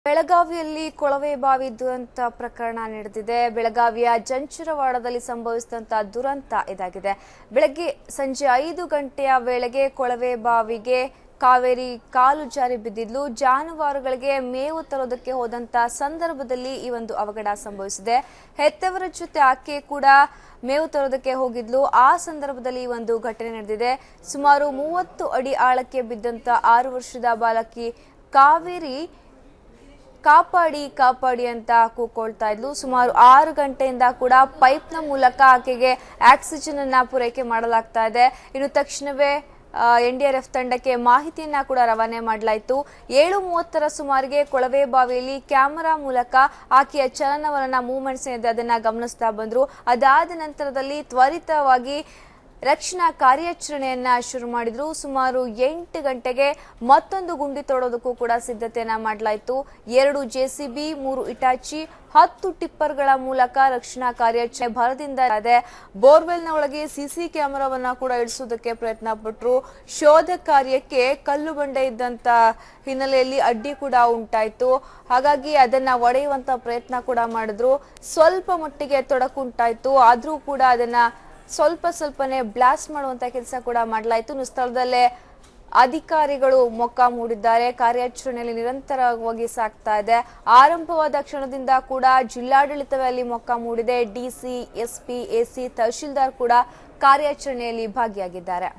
ಬೆಳಗಾವಿಯಲ್ಲಿ ಕೊಳವೆ ಬಾವಿ ದುರಂತ ಪ್ರಕರಣ ನಡೆದಿದೆ ಬೆಳಗಾವಿಯ ಜಂಚರವಾಡದಲ್ಲಿ ಸಂಭವಿಸಿದಂತಹ ದುರಂತ ಇದಾಗಿದೆ ಬೆಳಗ್ಗೆ ಸಂಜೆ ಐದು ಗಂಟೆಯ ವೇಳೆಗೆ ಕೊಳವೆ ಬಾವಿಗೆ ಕಾವೇರಿ ಕಾಲು ಜಾರಿ ಬಿದ್ದಿದ್ಲು ಜಾನುವಾರುಗಳಿಗೆ ಮೇವು ತರೋದಕ್ಕೆ ಹೋದಂತ ಸಂದರ್ಭದಲ್ಲಿ ಈ ಒಂದು ಅವಘಡ ಸಂಭವಿಸಿದೆ ಹೆತ್ತವರ ಜೊತೆ ಆಕೆ ಕೂಡ ಮೇವು ತರೋದಕ್ಕೆ ಹೋಗಿದ್ಲು ಆ ಸಂದರ್ಭದಲ್ಲಿ ಈ ಒಂದು ಘಟನೆ ನಡೆದಿದೆ ಸುಮಾರು ಮೂವತ್ತು ಅಡಿ ಆಳಕ್ಕೆ ಬಿದ್ದಂತ ಆರು ವರ್ಷದ ಬಾಲಕಿ ಕಾವೇರಿ ಕಾಪಾಡಿ ಕಾಪಾಡಿ ಅಂತ ಕೂಕೊಳ್ತಾ ಇದ್ಲು ಸುಮಾರು ಆರು ಗಂಟೆಯಿಂದ ಕೂಡ ಪೈಪ್ನ ಮೂಲಕ ಆಕೆಗೆ ಆಕ್ಸಿಜನ್ ಅನ್ನ ಪೂರೈಕೆ ಮಾಡಲಾಗ್ತಾ ಇದೆ ಇನ್ನು ತಕ್ಷಣವೇ ಎನ್ ಡಿ ಆರ್ ಎಫ್ ತಂಡಕ್ಕೆ ಮಾಹಿತಿಯನ್ನ ಕೂಡ ರವಾನೆ ಮಾಡಲಾಯಿತು ಏಳು ಮೂವತ್ತರ ಸುಮಾರಿಗೆ ಕೊಳವೆ ಬಾವಿಯಲ್ಲಿ ಕ್ಯಾಮೆರಾ ಮೂಲಕ ಆಕೆಯ ಚಲನವಲನ ಮೂವ್ಮೆಂಟ್ಸ್ ಏನಿದೆ ಅದನ್ನ ಗಮನಿಸ್ತಾ ಬಂದ್ರು ಅದಾದ ನಂತರದಲ್ಲಿ ತ್ವರಿತವಾಗಿ ರಕ್ಷಣಾ ಕಾರ್ಯಾಚರಣೆಯನ್ನ ಶುರು ಮಾಡಿದ್ರು ಸುಮಾರು ಎಂಟು ಗಂಟೆಗೆ ಮತ್ತೊಂದು ಗುಂಡಿ ತೋಡೋದಕ್ಕೂ ಕೂಡ ಸಿದ್ಧತೆಯನ್ನ ಮಾಡಲಾಯಿತು ಎರಡು ಜೆಸಿಬಿ ಮೂರು ಇಟಾಚಿ ಹತ್ತು ಟಿಪ್ಪರ್ಗಳ ಮೂಲಕ ರಕ್ಷಣಾ ಕಾರ್ಯಾಚರಣೆ ಭರದಿಂದ ಇದೆ ಬೋರ್ವೆಲ್ನ ಒಳಗೆ ಸಿಸಿ ಕ್ಯಾಮೆರಾವನ್ನ ಕೂಡ ಇಳಿಸೋದಕ್ಕೆ ಪ್ರಯತ್ನ ಪಟ್ಟರು ಶೋಧ ಕಾರ್ಯಕ್ಕೆ ಕಲ್ಲು ಬಂಡೆ ಇದ್ದಂತ ಹಿನ್ನೆಲೆಯಲ್ಲಿ ಅಡ್ಡಿ ಕೂಡ ಉಂಟಾಯಿತು ಹಾಗಾಗಿ ಅದನ್ನ ಒಡೆಯುವಂತ ಪ್ರಯತ್ನ ಕೂಡ ಮಾಡಿದ್ರು ಸ್ವಲ್ಪ ಮಟ್ಟಿಗೆ ತೊಡಕುಂಟಾಯ್ತು ಆದ್ರೂ ಕೂಡ ಅದನ್ನ ಸ್ವಲ್ಪ ಸ್ವಲ್ಪನೇ ಬ್ಲಾಸ್ಟ್ ಮಾಡುವಂತ ಕೆಲಸ ಕೂಡ ಮಾಡಲಾಯಿತು ಇನ್ನು ಸ್ಥಳದಲ್ಲೇ ಅಧಿಕಾರಿಗಳು ಮೊಕ್ಕ ಮೂಡಿದ್ದಾರೆ ಕಾರ್ಯಾಚರಣೆಯಲ್ಲಿ ನಿರಂತರವಾಗಿ ಸಾಗ್ತಾ ಇದೆ ಆರಂಭವಾದ ಕ್ಷಣದಿಂದ ಕೂಡ ಜಿಲ್ಲಾಡಳಿತವೇ ಅಲ್ಲಿ ಮೊಕ್ಕ ಮೂಡಿದೆ ಡಿಸಿ ಎಸ್ಪಿ ಎಸಿ ತಹಶೀಲ್ದಾರ್ ಕೂಡ ಕಾರ್ಯಾಚರಣೆಯಲ್ಲಿ ಭಾಗಿಯಾಗಿದ್ದಾರೆ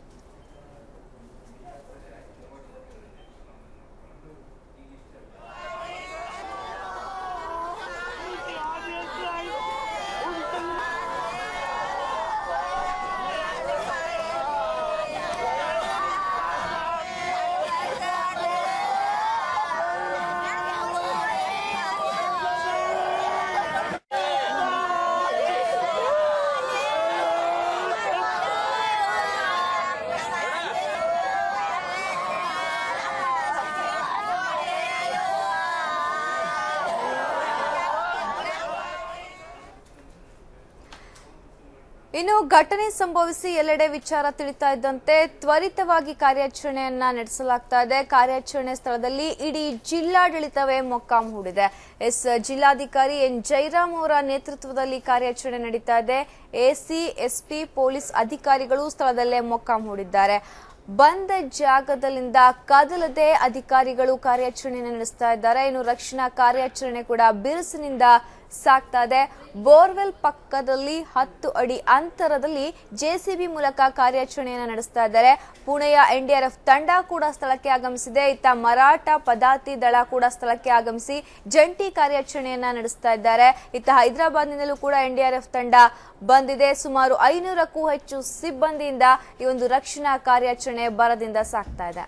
ಇನ್ನು ಘಟನೆ ಸಂಭವಿಸಿ ಎಲ್ಲೆಡೆ ವಿಚಾರ ತಿಳಿತಾ ಇದ್ದಂತೆ ತ್ವರಿತವಾಗಿ ಕಾರ್ಯಾಚರಣೆಯನ್ನ ನಡೆಸಲಾಗ್ತಾ ಇದೆ ಕಾರ್ಯಾಚರಣೆ ಸ್ಥಳದಲ್ಲಿ ಇಡೀ ಜಿಲ್ಲಾಡಳಿತವೇ ಮೊಕ್ಕಾಂ ಹೂಡಿದೆ ಎಸ್ ಜಿಲ್ಲಾಧಿಕಾರಿ ಎನ್ ಜೈರಾಮ್ ಅವರ ನೇತೃತ್ವದಲ್ಲಿ ಕಾರ್ಯಾಚರಣೆ ನಡೀತಾ ಇದೆ ಎಸಿ ಎಸ್ಪಿ ಪೊಲೀಸ್ ಅಧಿಕಾರಿಗಳು ಸ್ಥಳದಲ್ಲೇ ಮೊಕ್ಕಾಂ ಹೂಡಿದ್ದಾರೆ ಬಂದ ಜಾಗದಲ್ಲಿಂದ ಕದಲದೆ ಅಧಿಕಾರಿಗಳು ಕಾರ್ಯಾಚರಣೆಯನ್ನು ನಡೆಸ್ತಾ ಇದ್ದಾರೆ ಇನ್ನು ರಕ್ಷಣಾ ಕಾರ್ಯಾಚರಣೆ ಕೂಡ ಬಿರುಸಿನಿಂದ ಸಾಗ್ತಾ ಇದೆ ಬೋರ್ವೆಲ್ ಪಕ್ಕದಲ್ಲಿ ಹತ್ತು ಅಡಿ ಅಂತರದಲ್ಲಿ ಜೆಸಿಬಿ ಮೂಲಕ ಕಾರ್ಯಾಚರಣೆಯನ್ನು ನಡೆಸ್ತಾ ಇದ್ದಾರೆ ಪುಣೆಯ ಎನ್ಡಿಆರ್ಎಫ್ ತಂಡ ಕೂಡ ಸ್ಥಳಕ್ಕೆ ಆಗಮಿಸಿದೆ ಇತ್ತ ಮರಾಠ ಪದಾತಿ ದಳ ಕೂಡ ಸ್ಥಳಕ್ಕೆ ಆಗಮಿಸಿ ಜಂಟಿ ಕಾರ್ಯಾಚರಣೆಯನ್ನ ನಡೆಸ್ತಾ ಇದ್ದಾರೆ ಇತ್ತ ಹೈದರಾಬಾದ್ನಿಂದಲೂ ಕೂಡ ಎನ್ಡಿಆರ್ಎಫ್ ತಂಡ ಬಂದಿದೆ ಸುಮಾರು ಐನೂರಕ್ಕೂ ಹೆಚ್ಚು ಸಿಬ್ಬಂದಿಯಿಂದ ಈ ಒಂದು ರಕ್ಷಣಾ ಕಾರ್ಯಾಚರಣೆ ಬರದಿಂದ ಸಾಗ್ತಾ ಇದೆ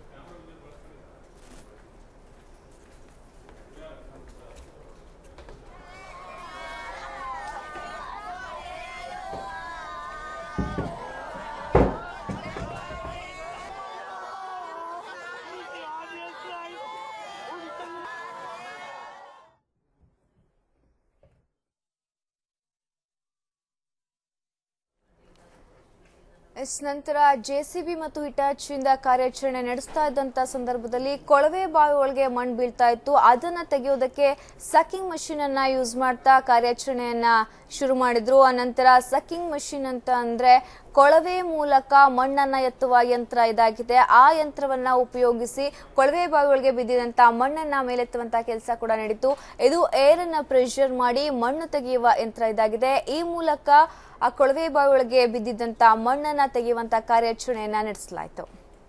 ಎಸ್ ನಂತರ ಜೆಸಿಬಿ ಮತ್ತು ಹಿಟಾಚಿಯಿಂದ ಕಾರ್ಯಾಚರಣೆ ನಡೆಸ್ತಾ ಇದ್ದಂತ ಸಂದರ್ಭದಲ್ಲಿ ಕೊಳವೆ ಬಾವಿ ಒಳಗೆ ಮಣ್ಣು ಬೀಳ್ತಾ ಇತ್ತು ಅದನ್ನ ತೆಗೆಯೋದಕ್ಕೆ ಸಕ್ಕಿಂಗ್ ಮಷಿನ್ ಅನ್ನ ಯೂಸ್ ಮಾಡ್ತಾ ಕಾರ್ಯಾಚರಣೆಯನ್ನ ಶುರು ಮಾಡಿದ್ರು ಆನಂತರ ಸಕ್ಕಿಂಗ್ ಮಷಿನ್ ಅಂತ ಅಂದ್ರೆ ಕೊಳವೆ ಮೂಲಕ ಮಣ್ಣನ್ನ ಎತ್ತುವ ಯಂತ್ರ ಇದಾಗಿದೆ ಆ ಯಂತ್ರವನ್ನ ಉಪಯೋಗಿಸಿ ಕೊಳವೆ ಬಾವಿ ಒಳಗೆ ಬಿದ್ದಿದಂತ ಮಣ್ಣನ್ನ ಮೇಲೆತ್ತುವಂತ ಕೆಲಸ ಕೂಡ ನಡೀತು ಇದು ಏರ್ ಅನ್ನ ಪ್ರೆಷರ್ ಮಾಡಿ ಮಣ್ಣು ತೆಗೆಯುವ ಯಂತ್ರ ಇದಾಗಿದೆ ಈ ಮೂಲಕ ಆ ಕೊಳವೆ ಬಾವಿ ಒಳಗೆ ಬಿದ್ದಿದ್ದಂತ ಮಣ್ಣನ್ನ ತೆಗೆಯುವಂತ ಕಾರ್ಯಾಚರಣೆಯನ್ನ ನಡೆಸಲಾಯಿತು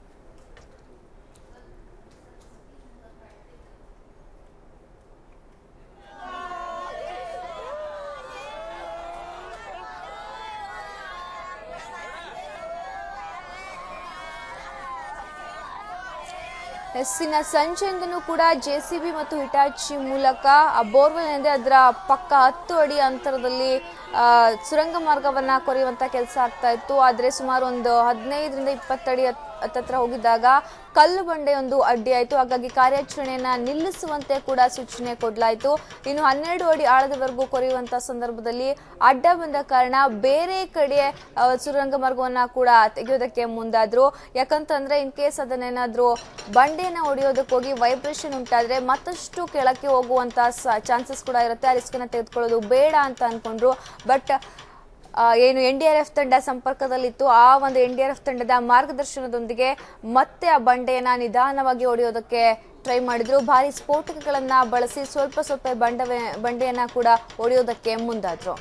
ಎಸ್ಸಿನ ಸಂಜೆಯಿಂದನೂ ಕೂಡ ಜೆಸಿಬಿ ಮತ್ತು ಹಿಟಾಚಿ ಮೂಲಕ ಆ ಬೋರ್ವೆಲ್ ಏನಿದೆ ಅದರ ಪಕ್ಕ ಹತ್ತು ಅಡಿ ಅಂತರದಲ್ಲಿ ಆ, ಸುರಂಗ ಮಾರ್ಗವನ್ನ ಕೊರೆಯುವಂತ ಕೆಲಸ ಆಗ್ತಾ ಇತ್ತು ಆದ್ರೆ ಸುಮಾರು ಒಂದು ಹದಿನೈದರಿಂದ ಇಪ್ಪತ್ತಡಿ ಹತ್- ಹತ್ತತ್ರ ಹೋಗಿದ್ದಾಗ ಕಲ್ಲು ಬಂಡೆಯೊಂದು ಅಡ್ಡಿಯಾಯಿತು ಹಾಗಾಗಿ ಕಾರ್ಯಾಚರಣೆಯನ್ನ ನಿಲ್ಲಿಸುವಂತೆ ಕೂಡ ಸೂಚನೆ ಕೊಡಲಾಯಿತು ಇನ್ನು ಹನ್ನೆರಡು ಅಡಿ ಆಳದವರೆಗೂ ಕೊರೆಯುವಂತ ಸಂದರ್ಭದಲ್ಲಿ ಅಡ್ಡ ಬಂದ ಕಾರಣ ಬೇರೆ ಕಡೆ ಆ, ಸುರಂಗ ಮಾರ್ಗವನ್ನ ಕೂಡ ತೆಗೆಯೋದಕ್ಕೆ ಮುಂದಾದ್ರು ಯಾಕಂತಂದ್ರೆ ಇನ್ ಕೇಸ್ ಅದನ್ನೇನಾದ್ರೂ ಬಂಡೆಯನ್ನ ಹೊಡೆಯೋದಕ್ಕೆ ಹೋಗಿ ವೈಬ್ರೇಷನ್ ಉಂಟಾದ್ರೆ ಮತ್ತಷ್ಟು ಕೆಳಕ್ಕೆ ಹೋಗುವಂತ ಚಾನ್ಸಸ್ ಕೂಡ ಇರುತ್ತೆ ಆ ರಿಸ್ಕ್ ತೆಗೆದುಕೊಳ್ಳೋದು ಬೇಡ ಅಂತ ಅನ್ಕೊಂಡ್ರು ಬಟ್ ಆ, ಏನು ಎನ್ ಡಿ ಆರ್ ಎಫ್ ತಂಡ ಸಂಪರ್ಕದಲ್ಲಿತ್ತು ಆ ಒಂದು ಎನ್ ಡಿ ಆರ್ ಎಫ್ ತಂಡದ ಮಾರ್ಗದರ್ಶನದೊಂದಿಗೆ ಮತ್ತೆ ಆ ಬಂಡೆಯನ್ನ ನಿಧಾನವಾಗಿ ಹೊಡೆಯೋದಕ್ಕೆ ಟ್ರೈ ಮಾಡಿದ್ರು ಭಾರಿ ಸ್ಫೋಟಕಗಳನ್ನ ಬಳಸಿ ಸ್ವಲ್ಪ ಸ್ವಲ್ಪ ಬಂಡವೆ ಬಂಡೆಯನ್ನ ಕೂಡ ಹೊಡೆಯೋದಕ್ಕೆ ಮುಂದಾದ್ರು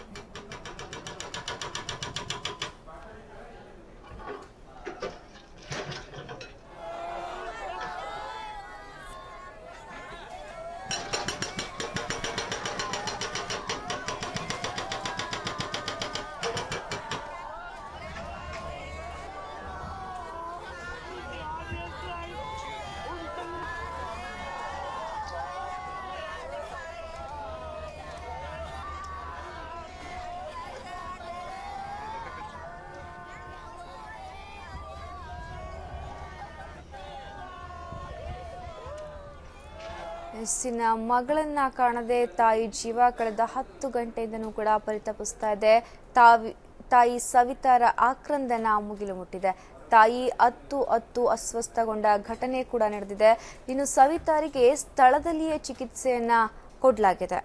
ಎಸ್ಸಿನ ಮಗಳನ್ನ ಕಾಣದೆ ತಾಯಿ ಜೀವ ಕಳೆದ ಹತ್ತು ಗಂಟೆಯಿಂದನೂ ಕೂಡ ಪರಿತಪಿಸ್ತಾ ಇದೆ ತಾವಿ ತಾಯಿ ಸವಿತಾರ ಆಕ್ರಂದನ ಮುಗಿಲು ಮುಟ್ಟಿದೆ ತಾಯಿ ಅತ್ತು ಅತ್ತು ಅಸ್ವಸ್ಥಗೊಂಡ ಘಟನೆ ಕೂಡ ನಡೆದಿದೆ ಇನ್ನು ಸವಿತಾರಿಗೆ ಸ್ಥಳದಲ್ಲಿಯೇ ಚಿಕಿತ್ಸೆಯನ್ನ ಕೊಡಲಾಗಿದೆ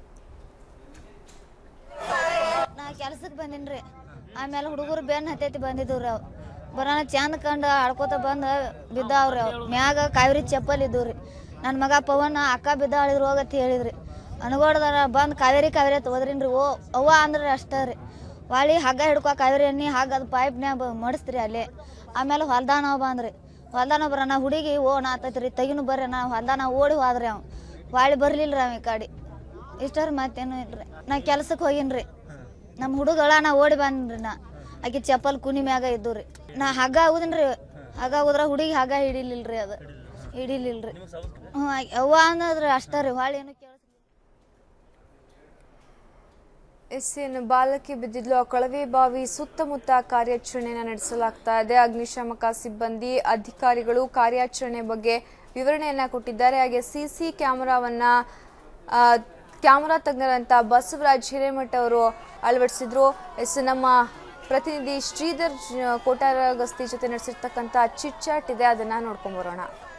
ನಾ ಕೆಲ್ಸಕ್ಕೆ ಬಂದಿನ್ರಿ ಆಮೇಲೆ ಹುಡುಗರು ಬೆನ್ನು ಹತ್ತೈತಿ ಬಂದಿದ್ವ್ರಿ ಅವು ಬರೋಣ ಚಂದ ಕಂಡು ಆಡ್ಕೋತ ಬಂದು ಬಿದ್ದಾವ್ರಿ ಅವು ಮ್ಯಾಗ ಕಾವೇರಿ ಚಪ್ಪಲ್ ಇದ್ದವ್ರಿ ನನ್ನ ಮಗ ಪವನ್ ಅಕ್ಕ ಬಿದ್ದಾಳಿದ್ರು ಹೋಗತ್ತೆ ಹೇಳಿದ್ರಿ ಅನ್ಗೋಡ್ದಾರ ಬಂದು ಕಾವೇರಿ ಕಾವೇರಿ ಅಂತ ಹೋದ್ರಿನ್ರಿ ಓ ಅವ್ವ ಅಂದ್ರೆ ಅಷ್ಟೇ ರೀ ವಾಳಿ ಹಗ್ಗ ಹಿಡ್ಕೊ ಕಾವೇರಿ ಎಣ್ಣೆ ಹಗ್ಗ ಅದು ಪೈಪ್ನ್ಯಾಗ ಮಡಿಸ್ತ್ರಿ ಅಲ್ಲೇ ಆಮೇಲೆ ಹೊಲ್ದಾನ ಬಂದ್ರಿ ಹೊಲ್ದಾನ ಬರೋಣ ಹುಡುಗಿ ಓ ನಾತೈತ್ರಿ ತೆಗಿನು ಬರ್ರಿ ನಾ ಹೊಲ್ದಾನ ಓಡಿ ಹೋದ್ರಿ ಅವ್ ವಾಳಿ ಬರ್ಲಿಲ್ಲ ರೀ ಅವ ಈ ಕಡೆ ಇಷ್ಟರ ಮತ್ತೇನು ಇಲ್ರಿ ನಾ ಕೆಲ್ಸಕ್ಕೆ ಹೋಗಿನ್ರಿ ನಮ್ಮ ಹುಡುಗಳ ನಾ ಓಡಿ ಬಂದ್ರಿ ನಾ ಆಕಿ ಚಪ್ಪಲ್ ಕುನಿ ಮ್ಯಾಗ ಇದ್ದು ರೀ ನಾ ಹಗ್ಗ ಆಗುದನ್ರಿ ಹಗ್ಗ ಆಗುದ್ರ ಹುಡುಗಿ ಹಗ್ಗ ಹಿಡಿಲಿಲ್ರಿ ಅದು ಹಿಡಿಲಿಲ್ರಿ ಹ್ಞೂ ಆಕಿ ಅವ್ವ ಅನ್ನೋದ್ರಿ ಅಷ್ಟ ರೀ ಹೊಳ್ಳಿ ಏನು ಕೇಳಿಸ್ ಎಸ್ ಏನು ಬಾಲಕಿ ಬಿದ್ದಿದ್ಲು ಆ ಕೊಳವೆ ಬಾವಿ ಸುತ್ತಮುತ್ತ ಕಾರ್ಯಾಚರಣೆಯನ್ನು ನಡೆಸಲಾಗ್ತಾ ಇದೆ ಅಗ್ನಿಶಾಮಕ ಸಿಬ್ಬಂದಿ ಅಧಿಕಾರಿಗಳು ಕಾರ್ಯಾಚರಣೆ ಬಗ್ಗೆ ವಿವರಣೆಯನ್ನ ಕೊಟ್ಟಿದ್ದಾರೆ ಹಾಗೆ ಸಿಸಿ ಕ್ಯಾಮೆರಾವನ್ನ ಆ, ಕ್ಯಾಮೆರಾ ತಜ್ಞರಂತ ಬಸವರಾಜ್ ಹಿರೇಮಠ ಅವರು ಅಳವಡಿಸಿದ್ರು ಎಸ್ ನಮ್ಮ ಪ್ರತಿನಿಧಿ ಶ್ರೀಧರ್ ಜ- ಕೋಟಾರ ಗಸ್ತಿ ಜೊತೆ ನಡೆಸಿರ್ತಕ್ಕಂಥ ಚಿಟ್ಚಾಟ್ ಇದೆ ಅದನ್ನ ನೋಡ್ಕೊಂಡ್ ಬರೋಣ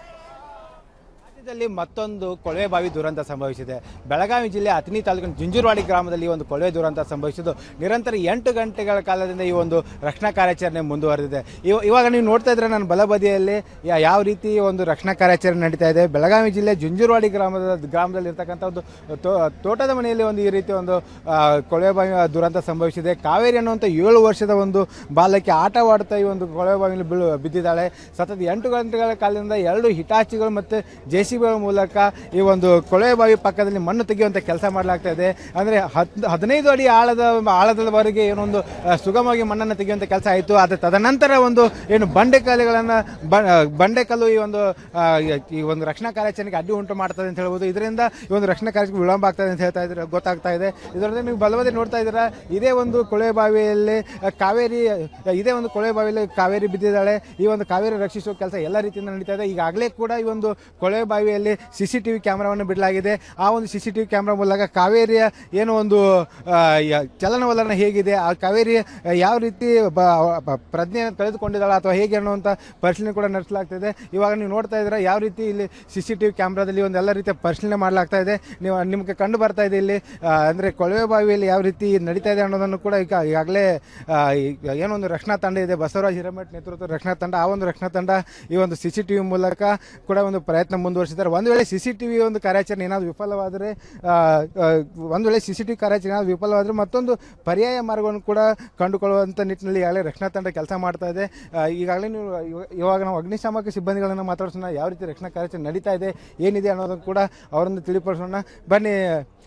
ರಾಜ್ಯದಲ್ಲಿ ಮತ್ತೊಂದು ಕೊಳವೆ ಬಾವಿ ದುರಂತ ಸಂಭವಿಸಿದೆ ಬೆಳಗಾವಿ ಜಿಲ್ಲೆ ಅತನಿ ತಾಲೂಕಿನ ಜುಂಜುರವಾಡಿ ಗ್ರಾಮದಲ್ಲಿ ಒಂದು ಕೊಳವೆ ದುರಂತ ಸಂಭವಿಸಿದ್ದು ನಿರಂತರ ಎಂಟು ಗಂಟೆಗಳ ಕಾಲದಿಂದ ಈ ಒಂದು ರಕ್ಷಣಾ ಕಾರ್ಯಾಚರಣೆ ಮುಂದುವರೆದಿದೆ ಇವ- ಇವಾಗ ನೀವು ನೋಡ್ತಾ ಇದ್ರೆ ನನ್ನ ಬಲಬದಿಯಲ್ಲಿ ಯಾ- ಯಾವ ರೀತಿ ಒಂದು ರಕ್ಷಣಾ ಕಾರ್ಯಾಚರಣೆ ನಡೀತಾ ಇದೆ ಬೆಳಗಾವಿ ಜಿಲ್ಲೆ ಜುಂಜುರವಾಡಿ ಗ್ರಾಮದ ಗ್ರಾಮದಲ್ಲಿ ಇರ್ತಕ್ಕಂಥ ಒಂದು ತೋ- ತೋಟದ ಮನೆಯಲ್ಲಿ ಒಂದು ಈ ರೀತಿ ಒಂದು ಆ, ಕೊಳವೆ ಬಾವಿ ದುರಂತ ಸಂಭವಿಸಿದೆ ಕಾವೇರಿ ಅನ್ನುವಂಥ ಏಳು ವರ್ಷದ ಒಂದು ಬಾಲಕಿ ಆಟವಾಡ್ತಾ ಈ ಒಂದು ಕೊಳವೆ ಬಾವಿಯಲ್ಲಿ ಬೀಳು ಬಿದ್ದಿದ್ದಾಳೆ ಸತತ ಎಂಟು ಗಂಟೆಗಳ ಕಾಲದಿಂದ ಎರಡು ಹಿಟಾಚಿಗಳು ಮತ್ತು ಜೆ ಸಿ ಬಿಗಳ ಮೂಲಕ ಈ ಒಂದು ಕೊಳವೆ ಬಾವಿ ಪಕ್ಕದಲ್ಲಿ ಮಣ್ಣು ತೆಗೆಯುವಂಥ ಕೆಲಸ ಮಾಡಲಾಗ್ತಾ ಇದೆ ಅಂದರೆ ಹದ್ ಹದಿನೈದು ಅಡಿ ಆಳದ ಆಳದವರೆಗೆ ಏನೊಂದು ಆ, ಸುಗಮವಾಗಿ ಮಣ್ಣನ್ನು ತೆಗೆಯುವಂಥ ಕೆಲಸ ಆಯಿತು ಆದರೆ ತದನಂತರ ಒಂದು ಏನು ಬಂಡೆಕಲ್ಲುಗಳನ್ನು ಬಂಡೆಕಲ್ಲು ಈ ಒಂದು ಆ, ಈ ಒಂದು ರಕ್ಷಣಾ ಕಾರ್ಯಾಚರಣೆಗೆ ಅಡ್ಡಿ ಉಂಟು ಮಾಡ್ತದೆ ಅಂತ ಹೇಳ್ಬೋದು ಇದರಿಂದ ಈ ಒಂದು ರಕ್ಷಣಾ ಕಾರ್ಯಕ್ಕೆ ವಿಳಂಬ ಆಗ್ತದೆ ಅಂತ ಹೇಳ್ತಾ ಇದ್ರೆ ಗೊತ್ತಾಗ್ತಾ ಇದೆ ಇದರಿಂದ ನೀವು ಬಲವದೆ ನೋಡ್ತಾ ಇದ್ದೀರಾ ಇದೇ ಒಂದು ಕೊಳವೆ ಬಾವಿಯಲ್ಲಿ ಆ, ಕಾವೇರಿ ಇದೇ ಒಂದು ಕೊಳವೆ ಬಾವಿಯಲ್ಲಿ ಕಾವೇರಿ ಬಿದ್ದಿದ್ದಾಳೆ ಈ ಒಂದು ಕಾವೇರಿ ರಕ್ಷಿಸುವ ಕೆಲಸ ಎಲ್ಲ ರೀತಿಯಿಂದ ನಡೀತಾ ಇದೆ ಈಗಾಗಲೇ ಕೂಡ ಈ ಒಂದು ಕೊಳವೆ ಬಾವಿಯಲ್ಲಿ ಸಿ ಸಿ ಟಿ ವಿ ಕ್ಯಾಮ್ರಾವನ್ನು ಬಿಡಲಾಗಿದೆ ಆ ಒಂದು C C T V camera ಮೂಲಕ ಕಾವೇರಿಯ ಏನು ಒಂದು ಆ, ಯ- ಚಲನವಲನ ಹೇಗಿದೆ ಆ ಕಾವೇರಿ ಯಾವ ರೀತಿ ಬ- ಬ- ಪ್ರಜ್ಞೆಯನ್ನು ಕಳೆದುಕೊಂಡಿದ್ದಾಳೆ ಅಥವಾ ಹೇಗೆ ಅನ್ನುವಂಥ ಪರಿಶೀಲನೆ ಕೂಡ ನಡೆಸಲಾಗ್ತಿದೆ ಇವಾಗ ನೀವು ನೋಡ್ತಾ ಇದ್ದೀರಾ ಯಾವ ರೀತಿ ಇಲ್ಲಿ ಸಿ ಸಿ ಟಿ ವಿ ಕ್ಯಾಮ್ರಾದಲ್ಲಿ ಒಂದು ಎಲ್ಲ ರೀತಿಯ ಪರಿಶೀಲನೆ ಮಾಡಲಾಗ್ತಾ ಇದೆ ನೀವು ನಿಮಗೆ ಕಂಡು ಬರ್ತಾ ಇದೆ ಇಲ್ಲಿ ಆ, ಅಂದ್ರೆ ಕೊಳವೆ ಬಾವಿಯಲ್ಲಿ ಯಾವ ರೀತಿ ನಡೀತಾ ಇದೆ ಅನ್ನೋದನ್ನು ಕೂಡ ಈಗ ಈಗಾಗಲೇ ಆ, ಈಗ ಏನೊಂದು ರಕ್ಷಣಾ ತಂಡ ಇದೆ ಬಸವರಾಜ್ ಹಿರೇಮಠ್ ನೇತೃತ್ವದ ರಕ್ಷಣಾ ತಂಡ ಆ ಒಂದು ರಕ್ಷಣಾ ತಂಡ ಈ ಒಂದು ಸಿ ಸಿ ಟಿ ವಿ ಮೂಲಕ ಕೂಡ ಒಂದು ಪ್ರಯತ್ನ ಮುಂದುವರಿಸಿದ್ದಾರೆ ಒಂದು ವೇಳೆ ಸಿ ಸಿ ಟಿ ವಿ ಒಂದು ಕಾರ್ಯಾಚರಣೆ ಏನಾದರೂ ವಿಫಲವಾದರೆ ಆ, ಆ, ಒಂದು ವೇಳೆ ಸಿ ಸಿ ಟಿ ವಿ ಕಾರ್ಯಾಚರಣೆ ಏನಾದರೂ ವಿಫಲವಾದರೆ ಮತ್ತೊಂದು ಪರ್ಯಾಯ ಮಾರ್ಗವನ್ನು ಕೂಡ ಕಂಡುಕೊಳ್ಳುವಂಥ ನಿಟ್ಟಿನಲ್ಲಿ ಈಗಾಗಲೇ ರಕ್ಷಣಾ ತಂಡ ಕೆಲಸ ಮಾಡ್ತಾ ಇದೆ ಆ, ಈಗಾಗಲೇ ನೀವು ಇವ- ಇವಾಗ ನಾವು ಅಗ್ನಿಶಾಮಕ ಸಿಬ್ಬಂದಿಗಳನ್ನು ಮಾತಾಡ್ಸೋಣ ಯಾವ ರೀತಿ ರಕ್ಷಣಾ ಕಾರ್ಯಾಚರಣೆ ನಡೀತಾ ಇದೆ ಏನಿದೆ ಅನ್ನೋದನ್ನು ಕೂಡ ಅವರನ್ನು ತಿಳಿಪಡಿಸೋಣ ಬನ್ನಿ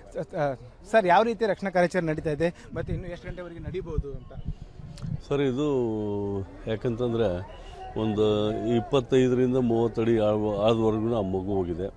ಸ- ಸರ್ ಯಾವ ರೀತಿ ರಕ್ಷಣಾ ಕಾರ್ಯಾಚರಣೆ ನಡೀತಾ ಇದೆ ಮತ್ತು ಇನ್ನು ಎಷ್ಟು ಗಂಟೆವರೆಗೆ ನಡೀಬೋದು ಅಂತ ಸರ್ ಇದು ಯಾಕಂತಂದರೆ ಒಂದು ಇಪ್ಪತ್ತೈದರಿಂದ ಮೂವತ್ತಡಿ ಆದವರೆಗೂ ಆ ಮಗು ಹೋಗಿದೆ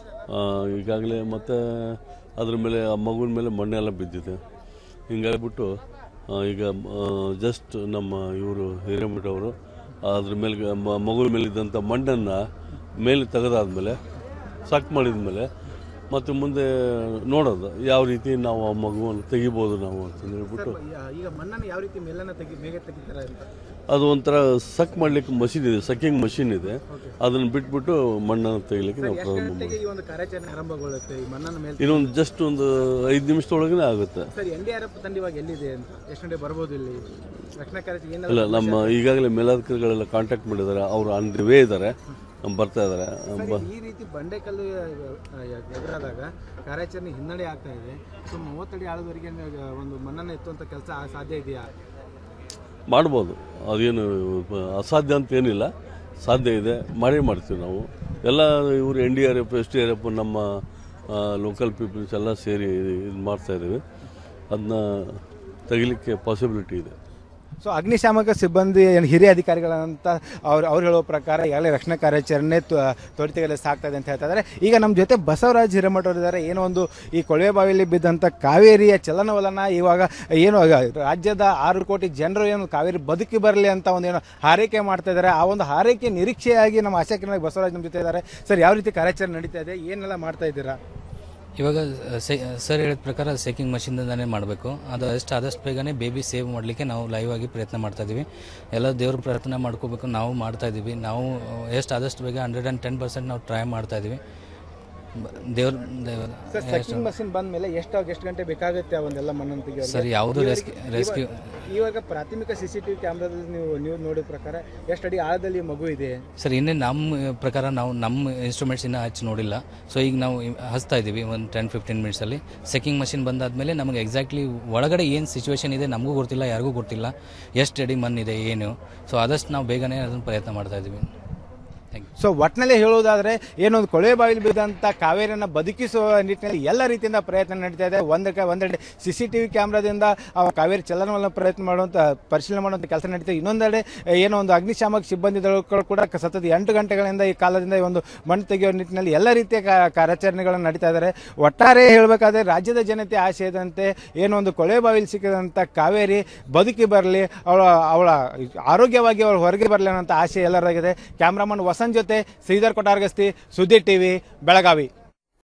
ಈಗಾಗಲೇ ಮತ್ತು ಅದ್ರ ಮೇಲೆ ಆ ಮಗುವಿನ ಮೇಲೆ ಮಣ್ಣೆಲ್ಲ ಬಿದ್ದಿದೆ ಹಿಂಗಾಗ್ಬಿಟ್ಟು ಆ, ಈಗ ಜಸ್ಟ್ ನಮ್ಮ ಇವರು ಹಿರೇಮಠ ಅವರು ಅದ್ರ ಮೇಲೆ ಮ- ಮಗುವಿನ ಮೇಲಿದ್ದಂಥ ಮಣ್ಣನ್ನು ಮೇಲೆ ತೆಗೆದಾದ್ಮೇಲೆ ಸಕ್ ಮಾಡಿದ್ಮೇಲೆ ಮತ್ತು ಮುಂದೆ ನೋಡೋದು ಯಾವ ರೀತಿ ನಾವು ಆ ಮಗುವನ್ನು ತೆಗಿಬೋದು ನಾವು ಅಂತ ಹೇಳ್ಬಿಟ್ಟು ಈಗ ಮಣ್ಣನ್ನು ಯಾವ ರೀತಿ ಮೇಲನ್ನ ತೆಗಿ ಬೇಗ ತೆಗಿತಾರೆ ಅಂತ ಅದು ಒಂಥರ ಸಕ್ ಮಾಡ್ಲಿಕ್ಕೆ ಮಷಿನ್ ಇದೆ ಸಕ್ಕಿಂಗ್ ಮಷಿನ್ ಇದೆ ಅದನ್ನು ಬಿಟ್ಬಿಟ್ಟು ಮಣ್ಣನ್ನು ತೆಗಿಲಿಕ್ಕೆ ನಾವು ಪ್ರಾರಂಭ ಮಾಡಿ ಈ ಒಂದು ಕಾರ್ಯಾಚರಣೆ ಆರಂಭಗೊಳ್ಳುತ್ತೆ ಈ ಮಣ್ಣನ್ನು ಮೇಲೆ ಇನ್ನೊಂದು ಜಸ್ಟ್ ಒಂದು ಐದು ನಿಮಿಷದೊಳಗನೆ ಆಗುತ್ತೆ sir N D R F ತಂಡ ಇವಾಗ ಎಲ್ಲಿದೆ ಅಂತ ಎಷ್ಟು ಗಂಟೆ ಬರ್ಬೋದು ಇಲ್ಲಿ ರಕ್ಷಣಾ ಕಾರ್ಯಾಚರಣೆ ಏನೆಲ್ಲ ಇಲ್ಲ ನಮ್ಮ ಈಗಾಗಲೇ ಮೇಲಾಧಿಕಾರಿಗಳೆಲ್ಲ ಕಾಂಟ್ಯಾಕ್ಟ್ ಮಾಡಿದ್ದಾರೆ ಅವರು ಆನ್ ದಿ ವೇ ಇದ್ದಾರೆ ಬರ್ತಾ ಇದ್ದಾರೆ ಬ- ಈ ರೀತಿ ಬಂಡೆಕಲ್ಲು ಆ, ಎದುರಾದಾಗ ಕಾರ್ಯಾಚರಣೆ ಹಿನ್ನಡೆ ಆಗ್ತಾ ಇದೆ ಸೊ ಮೂವತ್ತಡಿ ಆಳದವರೆಗೆ ಒಂದು ಮಣ್ಣನ್ನು ಎತ್ತುವಂತ ಕೆಲಸ ಸಾಧ್ಯ ಇದೆಯಾ ಮಾಡ್ಬೋದು ಅದೇನು ಅಸಾಧ್ಯ ಅಂತ ಏನಿಲ್ಲ ಸಾಧ್ಯ ಇದೆ ಮಾಡೇ ಮಾಡ್ತೀವಿ ನಾವು ಎಲ್ಲ ಇವರು N D R F S D R F ನಮ್ಮ ಲೋಕಲ್ ಪೀಪಲ್ಸ್ ಎಲ್ಲ ಸೇರಿ ಇದು ಮಾಡ್ತಾ ಇದ್ದೀವಿ ಅದನ್ನ ತೆಗಿಲಿಕ್ಕೆ ಪಾಸಿಬಿಲಿಟಿ ಇದೆ ಸೊ ಅಗ್ನಿಶಾಮಕ ಸಿಬ್ಬಂದಿ ಏನು ಹಿರಿಯ ಅಧಿಕಾರಿಗಳಂತ ಅವ್ರು ಅವ್ರು ಹೇಳೋ ಪ್ರಕಾರ ಈಗಾಗಲೇ ರಕ್ಷಣಾ ಕಾರ್ಯಾಚರಣೆ ತ್ವ- ತ್ವರಿತಗತಿಯಲ್ಲಿ ಸಾಗ್ತಾ ಇದೆ ಅಂತ ಹೇಳ್ತಾ ಇದ್ದಾರೆ ಈಗ ನಮ್ಮ ಜೊತೆ ಬಸವರಾಜ್ ಹಿರೇಮಠ ಅವರು ಇದ್ದಾರೆ ಏನೋ ಒಂದು ಈ ಕೊಳವೆ ಬಾವಿಯಲ್ಲಿ ಬಿದ್ದಂಥ ಕಾವೇರಿಯ ಚಲನವಲನ ಇವಾಗ ಏನು ಆಗ ರಾಜ್ಯದ ಆರು ಕೋಟಿ ಜನರು ಏನು ಕಾವೇರಿ ಬದುಕಿ ಬರಲಿ ಅಂತ ಒಂದು ಏನೋ ಹಾರೈಕೆ ಮಾಡ್ತಾ ಇದ್ದಾರೆ ಆ ಒಂದು ಹಾರೈಕೆ ನಿರೀಕ್ಷೆಯಾಗಿ ನಮ್ಮ ಆಶಾಕಿರಣ ಬಸವರಾಜ್ ನಮ್ಮ ಜೊತೆ ಇದ್ದಾರೆ ಸರ್ ಯಾವ ರೀತಿ ಕಾರ್ಯಾಚರಣೆ ನಡೀತಾ ಇದೆ ಏನೆಲ್ಲ ಮಾಡ್ತಾ ಇದ್ದೀರಾ ಇವಾಗ ಸೆ ಸರ್ ಹೇಳಿದ ಪ್ರಕಾರ ಸೆಕಿಂಗ್ ಮಷಿನ್ದಿಂದನೇ ಮಾಡಬೇಕು ಅದು ಎಷ್ಟು ಆದಷ್ಟು ಬೇಗನೆ ಬೇಬಿ ಸೇವ್ ಮಾಡಲಿಕ್ಕೆ ನಾವು ಲೈವ್ ಆಗಿ ಪ್ರಯತ್ನ ಮಾಡ್ತಾ ಇದ್ದೀವಿ ಎಲ್ಲ ದೇವ್ರ ಪ್ರಾರ್ಥನೆ ಮಾಡ್ಕೋಬೇಕು ನಾವು ಮಾಡ್ತಾ ಇದ್ದೀವಿ ನಾವು ಎಷ್ಟು ಆದಷ್ಟು ಬೇಗ ಹಂಡ್ರೆಡ್ ಆ್ಯಂಡ್ ಟೆನ್ ಪರ್ಸೆಂಟ್ ನಾವು ಟ್ರೈ ಮಾಡ್ತಾ ಇದ್ದೀವಿ ಬ- ದೇವ್ರ ದೇವ್ರ ಸರ್ ಸೆಕಿಂಗ್ ಮಷಿನ್ ಬಂದ ಮೇಲೆ ಎಷ್ಟು ಎಷ್ಟು ಗಂಟೆ ಬೇಕಾಗುತ್ತೆ ಆ ಒಂದೆಲ್ಲ ಮಣ್ಣನ್ನು ತೆಗೆಯೋರಿಗೆ? ಸರ್ ಯಾವುದು ರೆಸ್ಕ್ಯೂ ರೆಸ್ಕ್ಯೂ ಇವಾಗ ಪ್ರಾಥಮಿಕ ಸಿ ಸಿ ಟಿವಿ ಕ್ಯಾಮ್ರಾದಲ್ಲಿ ನೀವು ನೀವು ನೋಡಿದ ಪ್ರಕಾರ ಎಷ್ಟು ಅಡಿ ಆಳದಲ್ಲಿ ಮಗು ಇದೆ ಸರ್ ಇನ್ನೇ ನಮ್ಮ ಪ್ರಕಾರ ನಾವು ನಮ್ಮ ಇನ್ಸ್ಟ್ರೂಮೆಂಟ್ಸ್ ಇನ್ನೂ ಹಚ್ಚಿ ನೋಡಿಲ್ಲ ಸೊ ಈಗ ನಾವು ಇ- ಹಚ್ತಾ ಇದ್ದೀವಿ ಒಂದು ಟೆನ್ ಫಿಫ್ಟೀನ್ ಮಿನಿಟ್ಸಲ್ಲಿ ಸೆಕಿಂಗ್ ಮಷಿನ್ ಬಂದಾದಮೇಲೆ ನಮಗೆ ಎಕ್ಸಾಕ್ಟ್ಲಿ ಒಳಗಡೆ ಏನು ಸಿಚುವೇಶನ್ ಇದೆ ನಮಗೂ ಗೊತ್ತಿಲ್ಲ ಯಾರಿಗೂ ಗೊತ್ತಿಲ್ಲ ಎಷ್ಟು ಅಡಿ ಮಣ್ಣಿದೆ ಏನು ಸೊ ಆದಷ್ಟು ನಾವು ಬೇಗನೆ ಅದನ್ನು ಪ್ರಯತ್ನ ಮಾಡ್ತಾ ಇದ್ದೀವಿ ಥ್ಯಾಂಕ್ ಯು ಸೊ ಒಟ್ಟಿನಲ್ಲಿ ಹೇಳುವುದಾದ್ರೆ ಏನೊಂದು ಕೊಳವೆ ಬಾವಿಲಿ ಬಿದ್ದಂಥ ಕಾವೇರಿಯನ್ನು ಬದುಕಿಸುವ ನಿಟ್ಟಿನಲ್ಲಿ ಎಲ್ಲ ರೀತಿಯಿಂದ ಪ್ರಯತ್ನ ನಡೀತಾ ಇದೆ ಒಂದಕ್ಕೆ ಒಂದೆಡೆ ಸಿ ಸಿ ಟಿ ವಿ ಕ್ಯಾಮ್ರಾದಿಂದ ಆ ಕಾವೇರಿ ಚಲನವಲನ ಪ್ರಯತ್ನ ಮಾಡುವಂಥ ಪರಿಶೀಲನೆ ಮಾಡುವಂಥ ಕೆಲಸ ನಡೀತಾ ಇದೆ ಇನ್ನೊಂದೆಡೆ ಏನೋ ಒಂದು ಅಗ್ನಿಶಾಮಕ ಸಿಬ್ಬಂದಿಗಳು ಕೂಡ ಸತತ ಎಂಟು ಗಂಟೆಗಳಿಂದ ಈ ಕಾಲದಿಂದ ಈ ಒಂದು ಮಣ್ಣು ತೆಗೆಯುವ ನಿಟ್ಟಿನಲ್ಲಿ ಎಲ್ಲ ರೀತಿಯ ಕಾ- ಕಾರ್ಯಾಚರಣೆಗಳನ್ನು ನಡೀತಾ ಇದ್ದಾರೆ ಒಟ್ಟಾರೆ ಹೇಳಬೇಕಾದ್ರೆ ರಾಜ್ಯದ ಜನತೆ ಆಸೆ ಇದ್ದಂತೆ ಏನೋ ಒಂದು ಕೊಳವೆ ಬಾವಿಲಿ ಸಿಕ್ಕಿದಂಥ ಕಾವೇರಿ ಬದುಕಿ ಬರಲಿ ಅವಳ ಅವಳ ಆರೋಗ್ಯವಾಗಿ ಅವಳು ಹೊರಗೆ ಬರಲಿ ಅನ್ನೋಂಥ ಆಸೆ ಎಲ್ಲರಾಗಿದೆ ಕ್ಯಾಮ್ರಾಮನ್ ವಸಂತ್ ಜೊತೆ ಶ್ರೀಧರ್ ಕೊಟಾರ್ಗಸ್ತಿ ಸುದ್ದಿ ಟಿವಿ ಬೆಳಗಾವಿ